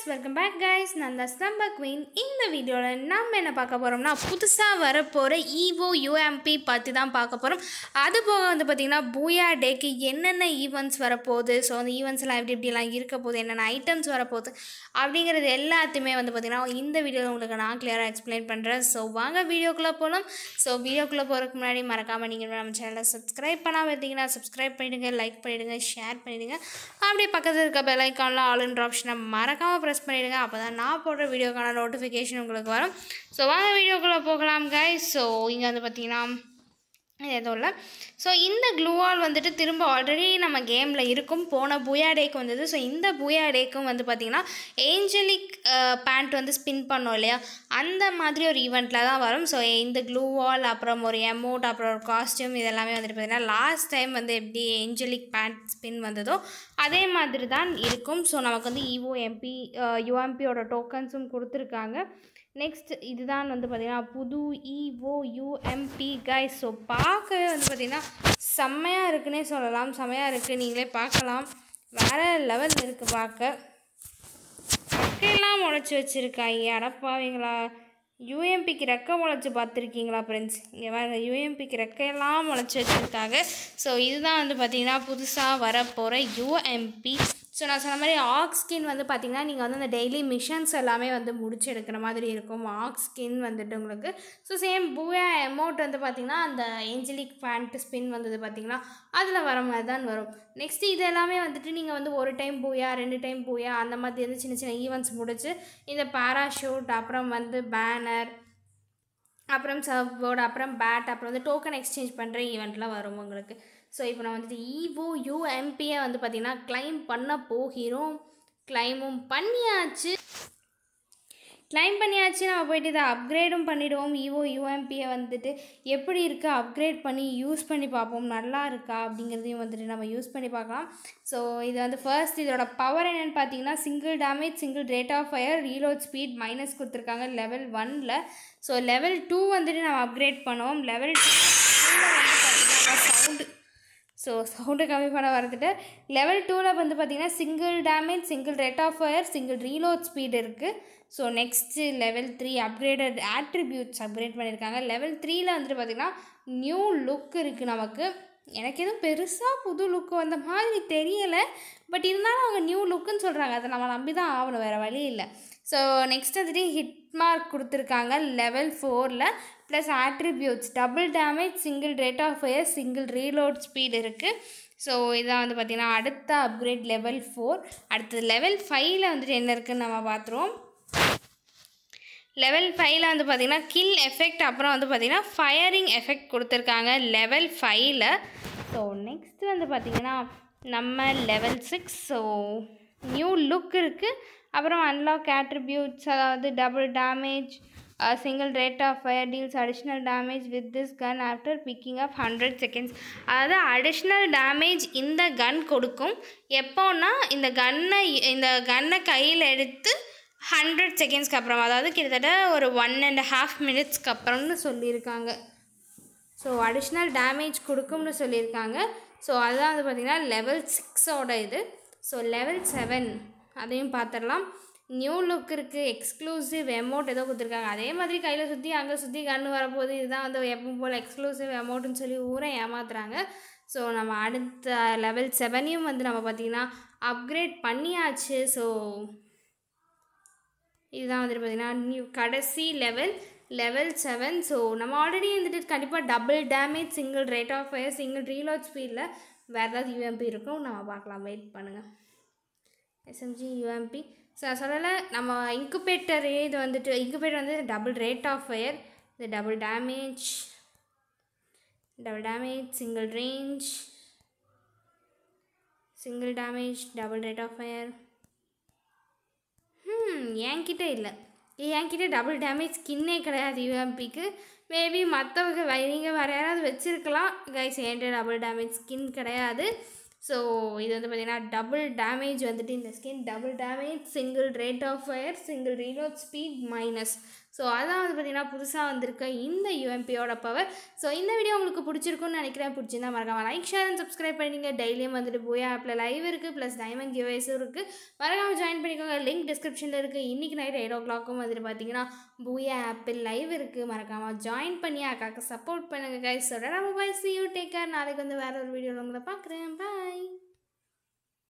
welcome back guys நான் தான் ஸ்லம்ப queen இந்த வீடியோவில் நம்ம என்ன பார்க்க போகிறோம்னா புதுசாக வரப்போகிற ஈவோ யூஎம்பி பற்றி தான் பார்க்க போகிறோம் அது போக வந்து பார்த்திங்கன்னா பூயா டேக்கு என்னென்ன ஈவெண்ட்ஸ் வரப்போகுது ஸோ அந்த ஈவெண்ட்ஸ்லாம் எப்படி எப்படிலாம் இருக்க போகுது என்னென்ன ஐட்டம்ஸ் வரப்போகுது அப்படிங்கிறது எல்லாத்தையுமே வந்து பார்த்திங்கன்னா இந்த வீடியோவில் உங்களுக்கு நான் கிளியராக எக்ஸ்பிளைன் பண்ணுறேன் ஸோ வாங்க வீடியோக்குள்ளே போகலாம் ஸோ வீடியோக்குள்ளே போகிறதுக்கு முன்னாடி மறக்காமல் நீங்கள் நம்ம சேனலை சப்ஸ்கிரைப் பண்ணாமல் இருந்தீங்கன்னா சப்ஸ்கிரைப் பண்ணிவிடுங்க லைக் பண்ணிவிடுங்க ஷேர் பண்ணிவிடுங்க அப்படியே பக்கத்தில் இருக்க பெல் ஐக்கானில் ஆல்ன்ற ஆப்ஷனை மறக்காமல் ப்ரெஸ் பண்ணிவிடுங்க அப்போ தான் நான் போடுற வீடியோக்கான நோட்டிஃபிகேஷன் உங்களுக்கு வரும் ஸோ வாங்க வீடியோக்குள்ளே போகலாம் கைஸ் ஸோ இங்கே வந்து பார்த்தீங்கன்னா இது எதுவும் இல்லை ஸோ இந்த க்ளூவால் வந்துட்டு திரும்ப ஆல்ரெடி நம்ம கேமில் இருக்கும் போன பூயா டேக்கு வந்தது ஸோ இந்த பூயா டேக்கும் வந்து பார்த்திங்கன்னா ஏஞ்சலிக் பேண்ட் வந்து ஸ்பின் பண்ணோம் இல்லையா அந்த மாதிரி ஒரு ஈவெண்ட்டில் தான் வரும் ஸோ இந்த க்ளூ வால் அப்புறம் ஒரு எமௌண்ட் அப்புறம் ஒரு காஸ்டியூம் இதெல்லாமே வந்துட்டு பார்த்திங்கன்னா லாஸ்ட் டைம் வந்து எப்படி ஏஞ்சலிக் பேண்ட் ஸ்பின் வந்ததோ அதே மாதிரி தான் இருக்கும் ஸோ நமக்கு வந்து இஓ எம்பி யூஎம்பியோட டோக்கன்ஸும் கொடுத்துருக்காங்க நெக்ஸ்ட் இதுதான் வந்து பார்த்திங்கன்னா புது இஓ யூஎம்பி கைஸ் ஸோ பார்க்கவே வந்து பார்த்திங்கன்னா செம்மையாக இருக்குன்னே சொல்லலாம் செம்மையாக இருக்குது நீங்களே பார்க்கலாம் வேறு லெவல் இருக்குது பார்க்க ரெக்கையெல்லாம் முளைச்சி வச்சுருக்காங்க அடப்பாவீங்களா யூஎம்பிக்கு ரெக்கை முளைச்சி பார்த்துருக்கீங்களா ஃப்ரெண்ட்ஸ் இங்கே வேறு யூஎம்பிக்கு ரெக்கையெல்லாம் முளைச்சி வச்சுருக்காங்க ஸோ இதுதான் வந்து பார்த்திங்கன்னா புதுசாக வரப்போகிற யூஎம்பி ஸோ நான் சொன்ன மாதிரி ஆக் ஸ்கின் வந்து பார்த்திங்கன்னா நீங்கள் வந்து அந்த டெய்லி மிஷன்ஸ் எல்லாமே வந்து முடிச்சு எடுக்கிற மாதிரி இருக்கும் ஆக் ஸ்கின் வந்துட்டு உங்களுக்கு ஸோ சேம் பூயா அமௌண்ட் வந்து பார்த்திங்கன்னா அந்த ஏஞ்சலிக் பேண்ட் ஸ்பின் வந்தது பார்த்திங்கன்னா அதில் வர மாதிரி தான் வரும் நெக்ஸ்ட் இது எல்லாமே வந்துட்டு நீங்கள் வந்து ஒரு டைம் பூயா ரெண்டு டைம் பூயா அந்த மாதிரி வந்து சின்ன சின்ன ஈவெண்ட்ஸ் முடிச்சு இந்த பேராஷூட் அப்புறம் வந்து பேனர் அப்புறம் சர்வ் போர்டு அப்புறம் பேட் அப்புறம் வந்து டோக்கன் எக்ஸ்சேஞ்ச் பண்ணுற ஈவெண்ட்லாம் வரும் உங்களுக்கு ஸோ இப்போ நான் வந்துட்டு ஈவோ யூஎம்பியை வந்து பார்த்திங்கன்னா கிளைம் பண்ண போகிறோம் கிளைமும் பண்ணியாச்சு கிளைம் பண்ணியாச்சு நம்ம போயிட்டு இதை அப்கிரேடும் பண்ணிவிடுவோம் ஈவோ யூஎம்பியை வந்துட்டு எப்படி இருக்குது அப்கிரேட் பண்ணி யூஸ் பண்ணி பார்ப்போம் நல்லா இருக்கா அப்படிங்கிறதையும் வந்துட்டு நம்ம யூஸ் பண்ணி பார்க்கலாம் ஸோ இது வந்து ஃபர்ஸ்ட் இதோட பவர் என்னென்னு பார்த்தீங்கன்னா single damage single rate of fire reload speed minus கொடுத்துருக்காங்க லெவல் ஒனில் ஸோ லெவல் டூ வந்துட்டு நம்ம அப்கிரேட் பண்ணுவோம் லெவல் டூ வந்து பார்த்தீங்கன்னா சவுண்டு ஸோ சவுண்டு கம்மி பண்ண வரதுட்டு லெவல் டூவில் வந்து பார்த்திங்கன்னா single damage single rate of fire single reload speed இருக்குது so next level three upgraded attributes upgrade பண்ணியிருக்காங்க லெவல் த்ரீயில் வந்துட்டு பார்த்திங்கன்னா நியூ லுக் இருக்குது நமக்கு எனக்கு எதுவும் பெருசாக புது லுக்கு வந்த மாதிரி தெரியலை பட் இருந்தாலும் அவங்க நியூ லுக்குன்னு சொல்கிறாங்க அதை நம்ம நம்பி தான் ஆகணும் வேறு வழி இல்லை ஸோ நெக்ஸ்ட் வந்துட்டு ஹிட் மார்க் கொடுத்துருக்காங்க லெவல் ஃபோரில் plus attributes double damage single rate of fire single reload speed இருக்குது ஸோ இதான் வந்து பார்த்திங்கன்னா அடுத்த அப்கிரேட் லெவல் ஃபோர் அடுத்தது லெவல் ஃபைவ்ல வந்துட்டு என்ன இருக்குதுன்னு நம்ம பார்த்துருவோம் லெவல் ஃபைவ்ல வந்து பார்த்திங்கன்னா கில் எஃபெக்ட் அப்புறம் வந்து பார்த்திங்கன்னா ஃபயரிங் எஃபெக்ட் கொடுத்துருக்காங்க லெவல் ஃபைவ்ல ஸோ நெக்ஸ்ட்டு வந்து பார்த்திங்கன்னா நம்ம level six so new look இருக்குது அப்புறம் அன்லாக் ஆட்ரிபியூட்ஸ் அதாவது double damage single rate of fire deals additional damage with this gun after picking up hundred seconds அதாவது அடிஷ்னல் டேமேஜ் இந்த கன் கொடுக்கும் எப்போன்னா இந்த கன்னை இந்த கன்னை கையில் எடுத்து ஹண்ட்ரட் செகண்ட்ஸ்க்கு அப்புறம் அதாவது கிட்டத்தட்ட ஒரு ஒன் அண்ட் ஹாஃப் மினிட்ஸ்க்கு அப்புறம்னு சொல்லியிருக்காங்க ஸோ அடிஷ்னல் டேமேஜ் கொடுக்கும்னு சொல்லியிருக்காங்க ஸோ அதுதான் வந்து பார்த்திங்கன்னா லெவல் சிக்ஸோட இது ஸோ லெவல் செவன் அதையும் பார்த்துடலாம் நியூ லுக் இருக்குது எக்ஸ்க்ளூசிவ் எமௌண்ட் ஏதோ கொடுத்துருக்காங்க அதே மாதிரி கையில் சுற்றி அங்கே சுற்றி கன்று வரப்போகுது இதுதான் வந்து எப்பவும் போல் எக்ஸ்க்ளூசிவ் அமௌண்ட்டுன்னு சொல்லி ஊரை ஏமாத்துறாங்க ஸோ நம்ம அடுத்த லெவல் செவனையும் வந்து நம்ம பார்த்திங்கன்னா அப்கிரேட் பண்ணியாச்சு ஸோ இதுதான் வந்துட்டு பார்த்திங்கன்னா நியூ கடைசி லெவல் லெவல் செவன் ஸோ நம்ம ஆல்ரெடி வந்துட்டு கண்டிப்பாக double damage single rate of fire single reload ஸ்பீடில் வேறு ஏதாவது யூஎம்பி இருக்கும் நம்ம பார்க்கலாம் வெயிட் பண்ணுங்கள் எஸ்எம்ஜி யூஎம்பி ஸோ நான் சொல்லலை நம்ம இன்குபேட்டர் இது வந்துட்டு இன்குபேட்டர் வந்து டபுள் ரேட் ஆஃப் ஃபயர் இது double damage double damage single range single damage double rate of fire ம் என்கிட்ட இல்லை என்கிட்ட டபுள் டேமேஜ் ஸ்கின்னே கிடையாது யூஎம்பிக்கு மேபி மற்றவங்க நீங்கள் வேறு யாராவது வச்சுருக்கலாம் கைஸ் என்கிட்ட டபுள் டேமேஜ் ஸ்கின் கிடையாது ஸோ இது வந்து பார்த்திங்கன்னா டபுள் டேமேஜ் வந்துட்டு இந்த skin double damage single rate of fire single reload speed minus so அதான் வந்து பார்த்திங்கன்னா புதுசாக வந்திருக்க இந்த யூஎம்பியோட பவர் ஸோ இந்த வீடியோ உங்களுக்கு பிடிச்சிருக்குன்னு நினைக்கிறேன் பிடிச்சிருந்தா மறக்காம லைக் ஷேர் அண்ட் சப்ஸ்கிரைப் பண்ணிங்க டெய்லியும் வந்துட்டு பூயா ஆப்பில் லைவ் இருக்குது ப்ளஸ் டைமண்ட் கிவேஸும் இருக்குது மறக்காம ஜாயின் பண்ணிக்கோங்க லிங்க் டிஸ்கிரிப்ஷனில் இருக்குது இன்றைக்கி நைட் எயிட் ஓ கிளாக்கும் வந்துட்டு பார்த்தீங்கன்னா பூயா ஆப்பிள் லைவ் இருக்குது மறக்காமல் ஜாயின் பண்ணி அக்காக்கு சப்போர்ட் பண்ணுங்கள் கைஸ் சொல்கிறேன் நம்ம bye see you take care நாளைக்கு வந்து வேறு ஒரு வீடியோவில் உங்களை பார்க்குறேன் பாய்